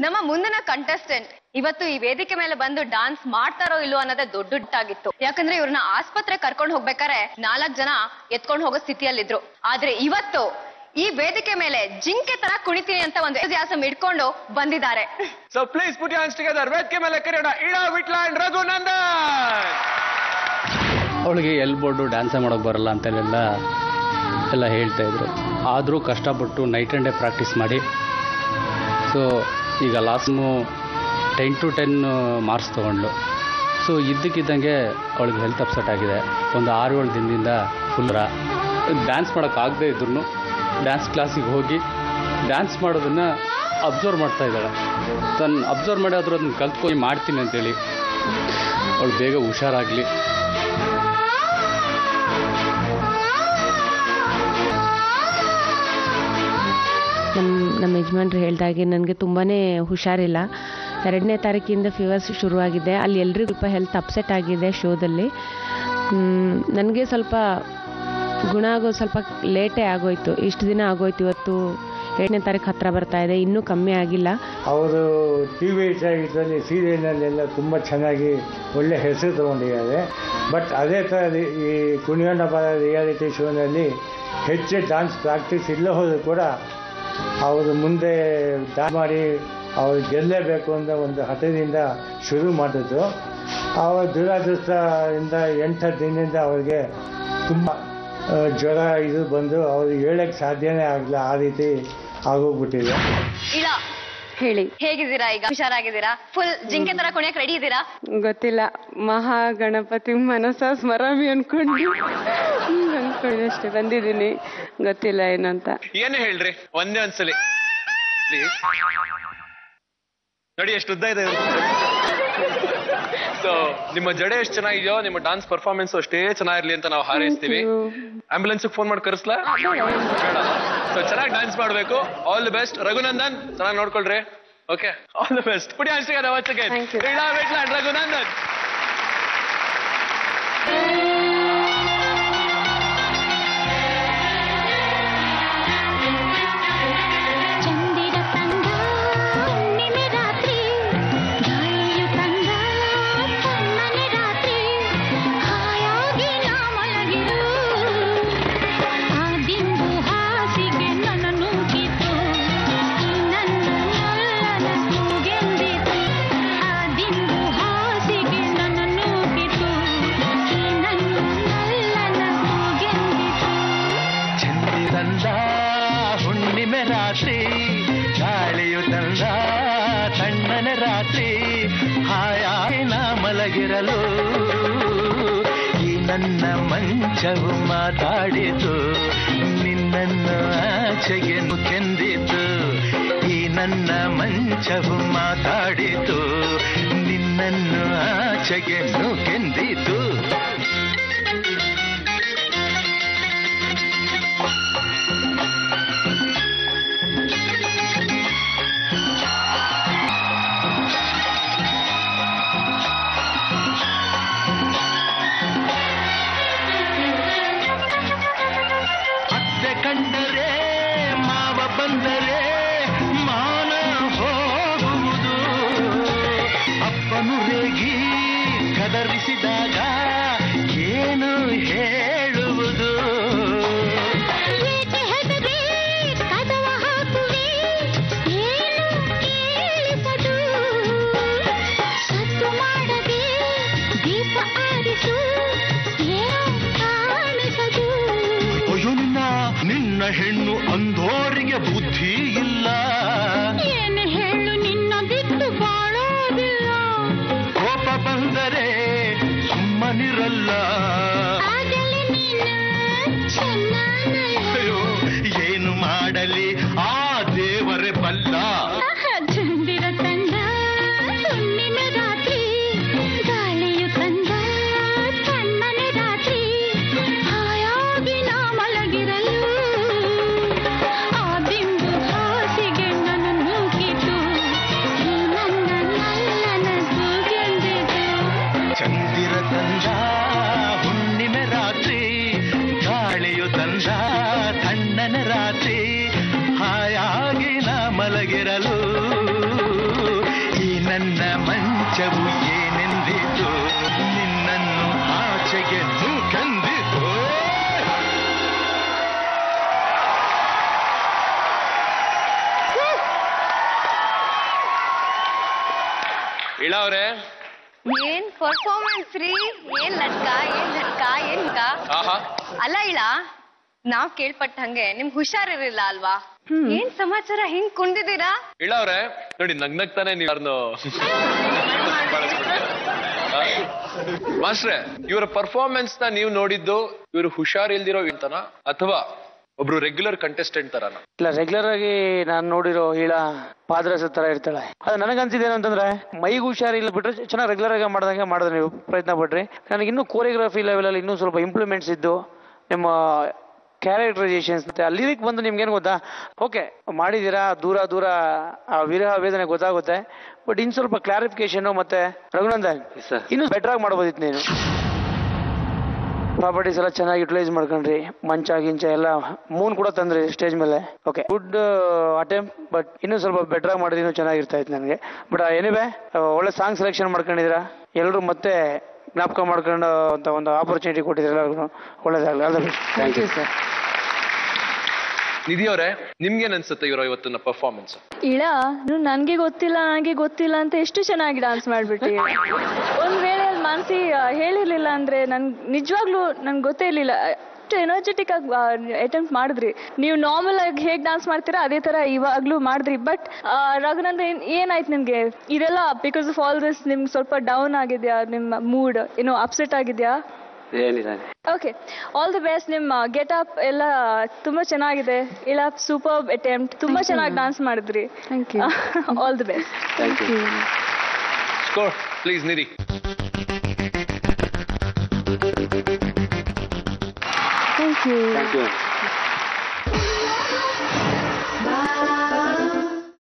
ನಮ್ಮ ಮುಂದಿನ ಕಂಟೆಸ್ಟೆಂಟ್ ಇವತ್ತು ಈ ವೇದಿಕೆ ಮೇಲೆ ಬಂದು ಡಾನ್ಸ್ ಮಾಡ್ತಾರೋ ಇಲ್ಲೋ ಅನ್ನೋದೇ ದೊಡ್ಡ ದುಡ್ಡಾಗಿತ್ತು ಯಾಕಂದ್ರೆ ಇವ್ರನ್ನ ಆಸ್ಪತ್ರೆ ಕರ್ಕೊಂಡು ಹೋಗ್ಬೇಕಾರೆ ನಾಲ್ಕ್ ಜನ ಎತ್ಕೊಂಡು ಹೋಗೋ ಸ್ಥಿತಿಯಲ್ಲಿದ್ರು ಆದ್ರೆ ಇವತ್ತು ಈ ವೇದಿಕೆ ಮೇಲೆ ಜಿಂಕೆ ತರ ಕುಣಿತೀನಿ ಅಂತ ಒಂದು ವ್ಯಾಸ ಇಟ್ಕೊಂಡು ಬಂದಿದ್ದಾರೆ so please put hands together ವೇದಿಕೆ ಮೇಲೆ ಕರೆಯೋಣ ಇಡಾ ವಿಟ್ಲ ಅಂಡ್ ರಘುನಂದನ್ ಅವಳಿಗೆ ಎಲ್ಬೋರ್ಡು ಡ್ಯಾನ್ಸೇ ಮಾಡೋಕೆ ಬರಲ್ಲ ಅಂತೆಲ್ಲ ಎಲ್ಲ ಹೇಳ್ತಾ ಇದ್ರು ಆದರೂ ಕಷ್ಟಪಟ್ಟು ನೈಟ್ ಆ್ಯಂಡ್ ಡೇ ಪ್ರಾಕ್ಟೀಸ್ ಮಾಡಿ ಸೊ ಈಗ ಲಾಸ್ಟ್ಮು ಟೆನ್ ಟು ಟೆನ್ ಮಾರ್ಕ್ಸ್ ತೊಗೊಂಡ್ಲು ಸೊ ಇದ್ದಕ್ಕಿದ್ದಂಗೆ ಅವಳಿಗೆ ಹೆಲ್ತ್ ಅಪ್ಸೆಟ್ ಆಗಿದೆ ಒಂದು ಆರು ಏಳು ದಿನದಿಂದ ಫುಲ್ರ ಡ್ಯಾನ್ಸ್ ಮಾಡೋಕ್ಕಾಗದೇ ಇದ್ರು ಡ್ಯಾನ್ಸ್ ಕ್ಲಾಸಿಗೆ ಹೋಗಿ ಡ್ಯಾನ್ಸ್ ಮಾಡೋದನ್ನು ಅಬ್ಸರ್ವ್ ಮಾಡ್ತಾ ಇದ್ದಾಳೆ ತನ್ನ ಅಬ್ಸರ್ವ್ ಮಾಡಿ ಆದರೂ ಅದನ್ನ ಕಲ್ತ್ಕೊಂಡು ಮಾಡ್ತೀನಿ ಅಂತೇಳಿ ಅವಳು ಬೇಗ ಹುಷಾರಾಗಲಿ ನಮ್ಮ ನಮ್ಮ ಯಜಮಾನ್ರು ಹೇಳ್ದಾಗೆ ನನಗೆ ತುಂಬಾ ಹುಷಾರಿಲ್ಲ ಎರಡನೇ ತಾರೀಕಿಂದ ಫೀವರ್ಸ್ ಶುರುವಾಗಿದೆ ಅಲ್ಲಿ ಎಲ್ರಿಗೂ ಸ್ವಲ್ಪ ಹೆಲ್ತ್ ಅಪ್ಸೆಟ್ ಆಗಿದೆ ಶೋದಲ್ಲಿ ನನಗೆ ಸ್ವಲ್ಪ ಗುಣ ಆಗೋದು ಸ್ವಲ್ಪ ಲೇಟೇ ಆಗೋಯ್ತು ಇಷ್ಟು ದಿನ ಆಗೋಯ್ತು ಇವತ್ತು ಏಳನೇ ತಾರೀಕು ಹತ್ರ ಬರ್ತಾ ಇದೆ ಇನ್ನೂ ಕಮ್ಮಿ ಆಗಿಲ್ಲ ಅವರು ಟಿ ವಿ ಇದರಲ್ಲಿ ಸೀರಿಯಲ್ನಲ್ಲೆಲ್ಲ ತುಂಬ ಚೆನ್ನಾಗಿ ಒಳ್ಳೆ ಹೆಸರು ತಗೊಂಡಿದ್ದಾರೆ ಬಟ್ ಅದೇ ಥರ ರಿ- ಈ ಕುಣಿಯೋಣ ಬರ ರಿಯಾಲಿಟಿ ಶೋನಲ್ಲಿ ಹೆಚ್ಚು ಡಾನ್ಸ್ ಪ್ರಾಕ್ಟೀಸ್ ಇಲ್ಲ ಹೋದರೂ ಕೂಡ ಅವರು ಮುಂದೆ ಡಾನ್ಸ್ ಮಾಡಿ ಅವರು ಗೆಲ್ಲಲೇಬೇಕು ಅಂತ ಒಂದು ಹಠದಿಂದ ಶುರು ಮಾಡಿದ್ರು ಅವರ ದುರಾದೃಷ್ಟದಿಂದ ಎಂಟು ದಿನದಿಂದ ಅವರಿಗೆ ತುಂಬ ಆ, ಜ್ವರ ಇದು ಬಂದು ಅವರು ಹೇಳಕ್ಕೆ ಸಾಧ್ಯನೇ ಆಗಲ್ಲ ಆ ರೀತಿ ಆಗೋಗ್ಬಿಟ್ಟಿದೆ ಇಳ ಹೇಳಿ ಹೇಗಿದ್ದೀರಾ ಈಗ ಹುಷಾರಾಗಿದ್ದೀರಾ ಫುಲ್ ಜಿಂಕೆ ತರ ಕುಣಿಯಕ್ ರೆಡಿ ಇದ್ದೀರಾ ಗೊತ್ತಿಲ್ಲ ಮಹಾಗಣಪತಿ ಮನಸ ಸ್ಮರಾಮಿ ಅನ್ಕೊಂಡು ಅನ್ಕೊಂಡು ಅಷ್ಟೇ ಬಂದಿದ್ದೀನಿ ಗೊತ್ತಿಲ್ಲ ಏನು ಅಂತ ಏನು ಹೇಳ್ರಿ ಒಂದೇ ಒಂದ್ಸಲಿ Please. ನೋಡಿ ಎಷ್ಟು ಉದ್ದ ಇದೆ ಸೊ ನಿಮ್ಮ ಜಡೆ ಎಷ್ಟು ಚೆನ್ನಾಗಿದೆಯೋ ನಿಮ್ಮ ಡಾನ್ಸ್ ಪರ್ಫಾರ್ಮೆನ್ಸ್ ಅಷ್ಟೇ ಚೆನ್ನಾಗಿರ್ಲಿ ಅಂತ ನಾವು ಹಾರೈಸ್ತೀವಿ ಆಂಬುಲೆನ್ಸ್ ಫೋನ್ ಮಾಡಿ ಕರೆಸ್ಲಾ ಬೇಡ ಸೊ ಚೆನ್ನಾಗಿ ಡಾನ್ಸ್ ಮಾಡ್ಬೇಕು ಆಲ್ ದಿ ಬೆಸ್ಟ್ ರಘುನಂದನ್ ಚೆನ್ನಾಗಿ ನೋಡ್ಕೊಳ್ರಿ ಓಕೆ ಆಲ್ ದಿ ಬೆಸ್ಟ್ ಪುಡಿ ಅನ್ಸಿಗೆ once again. Thank you. ಇಡಾ Vitla and Raghunandan ಚಂದಿರ ತಂದ ಹುಣ್ಣಿಮೆ ರಾತ್ರಿ ಗಾಳಿಯು ತಂದ ತಣ್ಣನೆ ರಾತ್ರಿ ಹಾಯಾಗಿ ನಾ ಮಲಗಿರು ಆ ದಿಂಬು ಹಾಸಿಗೆ ನನ್ನ ನೂಕಿತು ನನ್ನ ನಲ್ಲನ ಕೂಗೆಂದಿತು ಆ ದಿಂಬು ಹಾಸಿಗೆ ನನ್ನ ನೂಕಿತು ನನ್ನ ನಲ್ಲನ ಕೂಗೆಂದಿತು ಚಂದಿರಂದ ಹುಣ್ಣಿಮೆ ರಾತ್ರಿ ಗಾಳಿಯು ತಂದ ತಣ್ಣನೆ ರಾತ್ರಿ ಹಾಯಾಯಿನ ಮಲಗಿರಲು ಈ ನನ್ನ ಮಂಚವು ಮಾತಾಡಿತು ನಿನ್ನನ್ನು ಆಚೆಗೆ ಕೆಂದಿತು ಈ ನನ್ನ ಮಂಚವು ಮಾತಾಡಿತು ನಿನ್ನನ್ನು ಆಚೆಗೆ ಕೆಂದಿತು ಅತ್ತೆ ಕಂಡರೆ ಮಾವ ಬಂದರೆ ಮಾನ ಹೋಗುವುದು ಅಪ್ಪನು ರೇಗಿ ಕದರಿಸಿದಾಗ ಏನು ಹೇಳುವುದು ಏಕೆ ಹೆದರಿ ಕದವ ಹಾಕುವೆ ಏನು ಕೇಳಿಸದು ಸದ್ದು ಮಾಡದೆ ದೀಪ ಆರಿಸು ಏನು ಕಾಣಿಸದು ಅಯ್ಯೋ ನಿನ್ನ ನಿನ್ನ ಹೆಣ್ಣು ಅಂಧೋರಿಗೆ ಬುದ್ಧಿ ಇಲ್ಲ ಏನು ಹೇಳು ನಿನ್ನ ಬಿಟ್ಟು ಬಾಳೋದಿಲ್ಲ ಕೋಪ ಬಂದರೆ ಸುಮ್ಮನಿರಲ್ಲ ಆಗಲೇ ನೀನು ಚೆನ್ನಾನಲ್ಲ ಅಯ್ಯೋ ಏನು ಮಾಡಲಿ ಆ ದೇವರೇ ಬಲ್ಲ ಚಂದಿರ ತಂದ ಹುಣ್ಣಿಮೆ ರಾತ್ರಿ ಗಾಳಿಯು ತಂದ ತಣ್ಣನೆ ರಾತ್ರಿ ಹಾಯಾಗಿ ನಾ ಮಲಗಿರಲು ಆ ಬಿಂದು ಹಾಸಿಗೆ ಇಳ ಅವ್ರೆ ಏನ್ ಪರ್ಫಾರ್ಮೆನ್ಸ್ ರೀ ಏನ್ ನಡ್ಕ ಏನ್ ನಡ್ಕ ಏನ್ ನಡ್ಕ? ಆಹಾ ಅಲ್ಲ ಇಲ್ಲ ನಾವ್ ಕೇಳ್ಪಟ್ಟ ಹಂಗೆ ನಿಮ್ಗ್ ಹುಷಾರಿರ್ಲಿಲ್ಲ ಅಲ್ವಾ ಏನ್ ಸಮಾಚಾರ ಹಿಂಗ್ ಕುಂದಿದ್ದೀರಾ ಇಳ ಅವ್ರೆ ನೋಡಿ ನಗ್ನಗ್ತಾನೆ ನೀವು ಯಾರನ್ನು ಮಾಸ್ಟ್ರೆ ಇವರ ಪರ್ಫಾರ್ಮೆನ್ಸ್ ನ ನೀವು ನೋಡಿದ್ದು ಇವರು ಹುಷಾರಿಲ್ದಿರೋ ಅಂತನ ಅಥವಾ ಒಬ್ರು ರೆಗ್ಯುಲರ್ ಕಂಟೆಸ್ಟೆಂಟ್ ತರನ ಇಲ್ಲ ರೆಗ್ಯುಲರ್ ಆಗಿ ನಾನು ನೋಡಿರೋ ಹೀಳ ಪಾದರಸ ತರ ಇರ್ತಾಳೆ ಅದು ನನಗನ್ಸಿದ್ದೇನು ಅಂತಂದ್ರೆ ಮೈಗೆ ಹುಷಾರಿಲ್ಲ ಬಿಟ್ರೆ ಚೆನ್ನಾಗಿ ರೆಗ್ಯುಲರ್ ಆಗಿ ಮಾಡ್ದಂಗೆ ಮಾಡಿದ್ರೆ ನೀವು ಪ್ರಯತ್ನ ಪಟ್ರಿ ನನಗೆ ಇನ್ನೂ ಕೋರಿಯೋಗ್ರಫಿ ಲೆವೆಲಲ್ಲಿ ಇನ್ನೂ ಸ್ವಲ್ಪ ಇಂಪ್ಲಿಮೆಂಟ್ಸ್ ಇದ್ದು ನಿಮ್ಮ ಕ್ಯಾರೆಕ್ಟರೈಸೇಷನ್ಸ್ ಮತ್ತೆ ಅಲ್ಲಿಗೆ ಬಂದು ನಿಮ್ಗೆ ಏನು ಗೊತ್ತಾ ಓಕೆ ಮಾಡಿದ್ದೀರಾ ದೂರ ದೂರ ಆ ವಿರಹ ವೇದನೆ ಗೊತ್ತಾಗುತ್ತೆ ಬಟ್ ಇನ್ನು ಸ್ವಲ್ಪ ಕ್ಲಾರಿಫಿಕೇಶನ್ ಮತ್ತೆ ರಘುನಂದನ್ ಇನ್ನೂ ಬೆಟರ್ ಆಗಿ ಮಾಡ್ಬೋದಿತ್ತು ನೀನು ಪ್ರಾಪರ್ಟೀಸ್ ಎಲ್ಲ ಚೆನ್ನಾಗಿ ಯುಟಿಲೈಸ್ ಮಾಡ್ಕೊಂಡ್ರಿ ಮಂಚ ಗಿಂಚ ಎಲ್ಲ ಮೂನ್ ಕೂಡ ತಂದ್ರಿ ಸ್ಟೇಜ್ ಮೇಲೆ ಓಕೆ ಗುಡ್ ಅಟೆಂಪ್ಟ್ ಬಟ್ ಇನ್ನೂ ಸ್ವಲ್ಪ ಬೆಟರ್ ಆಗಿ ಮಾಡಿದ್ರೆ ಇನ್ನೂ ಚೆನ್ನಾಗಿರ್ತಾ ಇತ್ತು ನನಗೆ ಬಟ್ ಎನಿವೆ ಒಳ್ಳೆ ಸಾಂಗ್ ಸೆಲೆಕ್ಷನ್ ಮಾಡ್ಕೊಂಡಿದ್ದೀರಾ ಎಲ್ಲರೂ ಮತ್ತೆ ಜ್ಞಾಪಕ ಮಾಡ್ಕೊಂಡು ಅಂತ ಒಂದು ಆಪರ್ಚುನಿಟಿ ಕೊಟ್ಟಿದ್ದೀರಾ ಎಲ್ಲರಿಗೂ ಒಳ್ಳೇದಾಗಲಿ all the best thank you sir Nidhi ಅವರೇ ನಿಮ್ಗೇನ್ ಅನ್ಸುತ್ತೆ ಇವರ ಇವತ್ತಿನ ಪರ್ಫಾರ್ಮೆನ್ಸ್ ಇಳ ನನಗೆ ಗೊತ್ತಿಲ್ಲ ನನಗೆ ಗೊತ್ತಿಲ್ಲ ಅಂತ ಎಷ್ಟು ಚೆನ್ನಾಗಿ ಡಾನ್ಸ್ ಮಾಡ್ಬಿಟ್ಟು ಒಂದ್ ವೇಳೆ ಅಲ್ಲಿ ಮಾನಸಿ ಹೇಳಿರ್ಲಿಲ್ಲ ಅಂದ್ರೆ ನನ್ ನಿಜವಾಗ್ಲೂ ನನ್ಗೆ ಗೊತ್ತೇ ಇರ್ಲಿಲ್ಲ ಅಷ್ಟು ಎನರ್ಜೆಟಿಕ್ ಆಗಿ ಅಟೆಂಪ್ಟ್ ಮಾಡಿದ್ರಿ ನೀವು ನಾರ್ಮಲ್ ಆಗಿ ಹೇಗ್ ಡಾನ್ಸ್ ಮಾಡ್ತೀರಾ ಅದೇ ತರ ಇವಾಗ್ಲೂ ಮಾಡಿದ್ರಿ ಬಟ್ ರಘುನಂದ ಏನ್ ಏನಾಯ್ತು ನಿಮ್ಗೆ ಇದೆಲ್ಲ ಬಿಕಾಸ್ ಆಫ್ ಆಲ್ ದಿಸ್ ನಿಮ್ಗೆ ಸ್ವಲ್ಪ ಡೌನ್ ಆಗಿದ್ಯಾ ನಿಮ್ಮ ಮೂಡ್ ಏನೋ ಅಪ್ಸೆಟ್ ಆಗಿದ್ಯಾ ಏನಿಲ್ಲ ಓಕೆ ಆಲ್ ದಿ ಬೆಸ್ಟ್ ನಿಮ್ಮ ಗೆಟ್ ಅಪ್ ಎಲ್ಲ ತುಂಬಾ ಚೆನ್ನಾಗಿದೆ ಇಲ್ಲ ಸೂಪರ್ ಅಟೆಂಪ್ಟ್ ತುಂಬಾ ಚೆನ್ನಾಗಿ ಡಾನ್ಸ್ ಮಾಡಿದ್ರಿ thank you all the best thank you score please Nidhi thank you thank you